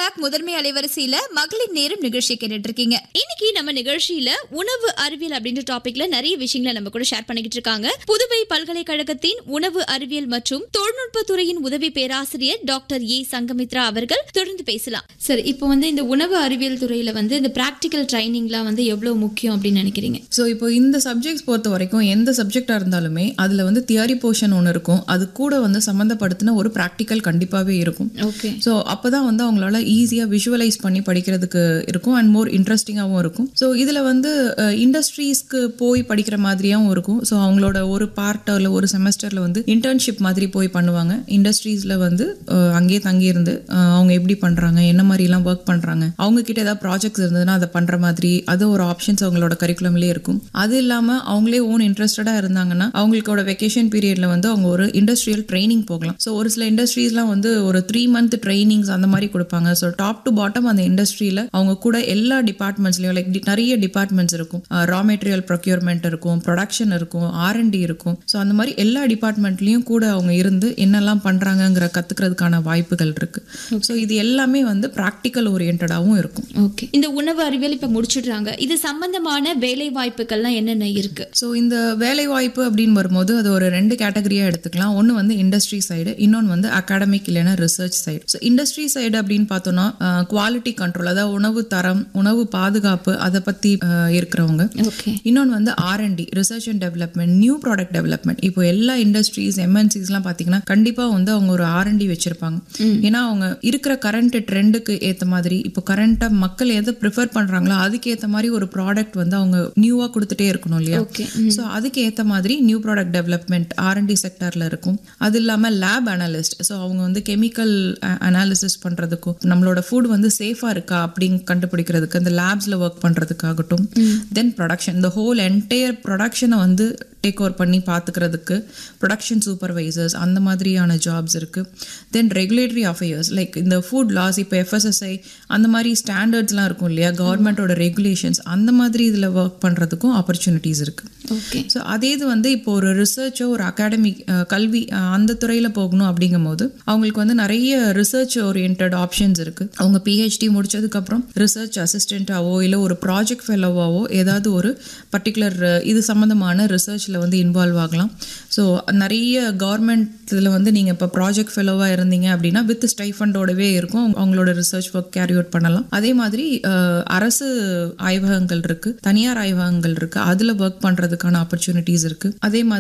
back முதன்மை அலைவரிசையில மகளிர் நேரம் நிகழ்ச்சி கேட்டுட்டு இருக்கீங்க இன்னைக்கு நம்ம நிகழ்ச்சியில உணவு அறிவியல் அப்படின்ற டாபிக்ல நிறைய விஷயங்களை நம்ம கூட ஷேர் பண்ணிக்கிட்டு இருக்காங்க புதுவை பல்கலைக்கழகத்தின் உணவு அறிவியல் மற்றும் தொழில்நுட்ப துறையின் உதவி பேராசிரியர் டாக்டர் ஏ சங்கமித்ரா அவர்கள் தொடர்ந்து பேசலாம் சார் இப்போ வந்து இந்த உணவு அறிவியல் துறையில வந்து இந்த பிராக்டிக்கல் ட்ரைனிங்லாம் வந்து எவ்வளவு முக்கியம் அப்படின்னு நினைக்கிறீங்க ஸோ இப்போ இந்த சப்ஜெக்ட்ஸ் பொறுத்த வரைக்கும் எந்த சப்ஜெக்டாக இருந்தாலுமே அதில் வந்து தியரி போர்ஷன் ஒன்று இருக்கும் அது கூட வந்து சம்மந்தப்படுத்தின ஒரு ப்ராக்டிக்கல் கண்டிப்பாகவே இருக்கும் ஓகே ஸோ அப்போ தான் வந்து அவங்களால ஈஸியாக விஷுவலைஸ் பண்ணி படிக்கிறதுக்கு இருக்கும் அண்ட் மோர் இன்ட்ரெஸ்டிங்காகவும் இருக்கும் ஸோ இதில் வந்து இண்டஸ்ட்ரீஸ்க்கு போய் படிக்கிற மாதிரியாகவும் இருக்கும் ஸோ அவங்களோட ஒரு பார்ட்டில் ஒரு செமஸ்டரில் வந்து இன்டர்ன்ஷிப் மாதிரி போய் பண்ணுவாங்க இண்டஸ்ட்ரீஸில் வந்து அஹ், அங்கேயே தங்கியிருந்து அஹ், அவங்க எப்படி பண்ணுறாங்க என்ன மாதிரிலாம் ஒர்க் பண்ணுறாங்க அவங்க கிட்ட ஏதாவது ப்ராஜெக்ட்ஸ் இருந்ததுன்னா அதை பண்ணுற மாதிரி அது ஒரு ஆப்ஷன்ஸ் அவங்களோட கரிக்குலம்லேயே இருக்கும் அது இல்லாமல் அவங்களே ஓன் இன்ட்ரெஸ்டடாக இருந்தாங்கன்னா அவங்களோட வெக்கேஷன் பீரியட்ல வந்து அவங்க ஒரு இண்டஸ்ட்ரியல் ட்ரைனிங் போகலாம் ஸோ ஒரு சில இண்டஸ்ட்ரீஸ்லாம் வந்து ஒரு த்ரீ மந்த் ட்ரைனிங்ஸ் அந்த மாதிரி கொடுப்பாங்க ஸோ டாப் டு பாட்டம் அந்த இண்டஸ்ட்ரியில் அவங்க கூட எல்லா டிபார்ட்மெண்ட்ஸ்லையும் லைக் நிறைய டிபார்ட்மெண்ட்ஸ் இருக்கும் ரா மெட்டீரியல் ப்ரொக்யூர்மெண்ட் இருக்கும் ப்ரொடக்ஷன் இருக்கும் ஆர்என்டி இருக்கும் ஸோ அந்த மாதிரி எல்லா டிபார்ட்மெண்ட்லேயும் கூட அவங்க இருந்து என்னெல்லாம் பண்ணுறாங்கங்கிற கற்றுக்கிறதுக்கான வாய்ப்புகள் இருக்கு ஸோ இது எல்லாமே வந்து ப்ராக்டிக்கல் ஓரியன்டாகவும் இருக்கும் ஓகே இந்த உணவு அறிவியல் இப்ப முடிச்சிடுறாங்க இது சம்பந்தமான வேலை வாய்ப்புகள்லாம் என்னென்ன இருக்கு ஸோ இந்த வேலை வாய்ப்பு அப்படின்னு வரும்போது அது ஒரு ரெண்டு கேட்டகரியாக எடுத்துக்கலாம் ஒன்று வந்து இண்டஸ்ட்ரி சைடு இன்னொன்று வந்து அகாடமிக் இல்லைன்னா research side so industry side அப்படின்னு பார்த்தோம்னா குவாலிட்டி கண்ட்ரோல் அதாவது உணவு தரம் உணவு பாதுகாப்பு அதை பற்றி இருக்கிறவங்க ஓகே இன்னொன்று வந்து R N D research and development new product development இப்போ எல்லா இண்டஸ்ட்ரீஸ் எம்என்சிஸ்லாம் பார்த்தீங்கன்னா கண்டிப்பாக வந்து அவங்க ஒரு ஆர்என்டி வச்சிருப்பாங்க ஏன்னா அவங்க இருக்கிற கரண்ட் ட்ரெண்டுக்கு ஏற்ற மாதிரி இப்போ கரண்ட்டாக மக்கள் எதை ப்ரிஃபர் பண்ணுறாங்களோ அதுக்கு ஏற்ற மாதிரி ஒரு ப்ராடக்ட் வந்து அவங்க நியூவாக கொடுத்துட்டே இருக்கணும் இல்லையா ஓகே ஸோ அதுக்கு ஏற்ற மாதிரி நியூ ப்ராடக்ட் டெவலப்மெண்ட் ஆர்என்டி செக்டரில் இருக்கும் அது இல்லாமல் லேப் அனாலிஸ்ட் ஸோ அவங்க வந்து கெமிக்கல் அனாலிசிஸ் பண்ணுறதுக்கும் நம்மளோட ஃபுட் வந்து சேஃபாக இருக்கா அப்படின்னு கண்டுபிடிக்கிறதுக்கு அந்த லேப்ஸில் ஒர்க் பண்ணுறதுக்காகட்டும் தென் ப்ரொடக்ஷன் இந்த ஹோல் என்டையர் ப்ரொடக்ஷனை வந்து டேக் ஓவர் பண்ணி பார்த்துக்கிறதுக்கு ப்ரொடக்ஷன் சூப்பர்வைசர்ஸ் அந்த மாதிரியான ஜாப்ஸ் இருக்குது தென் ரெகுலேட்டரி அஃபேர்ஸ் லைக் இந்த ஃபுட் லாஸ் இப்போ எஃப்எஸ்எஸ்ஐ அந்த மாதிரி ஸ்டாண்டர்ட்ஸ்லாம் இருக்கும் இல்லையா கவர்மெண்ட்டோட ரெகுலேஷன்ஸ் அந்த மாதிரி இதில் ஒர்க் பண்ணுறதுக்கும் ஆப்பர்ச்சுனிட்டிஸ் இருக்குது ஓகே ஸோ அதே இது வந்து இப்போ ஒரு ரிசர்ச்சோ ஒரு அகாடமிக் கல்வி அஹ், அந்த துறையில் போகணும் அப்படிங்கும் போது அவங்களுக்கு வந்து நிறைய ரிசர்ச் ஓரியன்ட் ஆப்ஷன்ஸ் இருக்கு அவங்க பிஹெச்டி முடிச்சதுக்கப்புறம் ரிசர்ச் அசிஸ்டண்ட்டாவோ இல்லை ஒரு ப்ராஜெக்ட் ஃபெலோவாவோ ஏதாவது ஒரு பர்டிகுலர் இது சம்மந்தமான ரிசர்ச்சில் வந்து இன்வால்வ் ஆகலாம் ஸோ நிறைய கவர்மெண்ட் இதில் வந்து நீங்கள் இப்போ ப்ராஜெக்ட் ஃபெலோவாக இருந்தீங்க அப்படின்னா வித் ஸ்டைஃபண்டோடவே இருக்கும் அவங்களோட ரிசர்ச் ஒர்க் கேரி அவுட் பண்ணலாம் அதே மாதிரி அஹ், அரசு ஆய்வகங்கள் இருக்கு தனியார் ஆய்வகங்கள் இருக்கு அதில் ஒர்க் பண்ணுறதுக்கான ஆப்பர்ச்சுனிட்டிஸ் இருக்கு அதே மாதிரி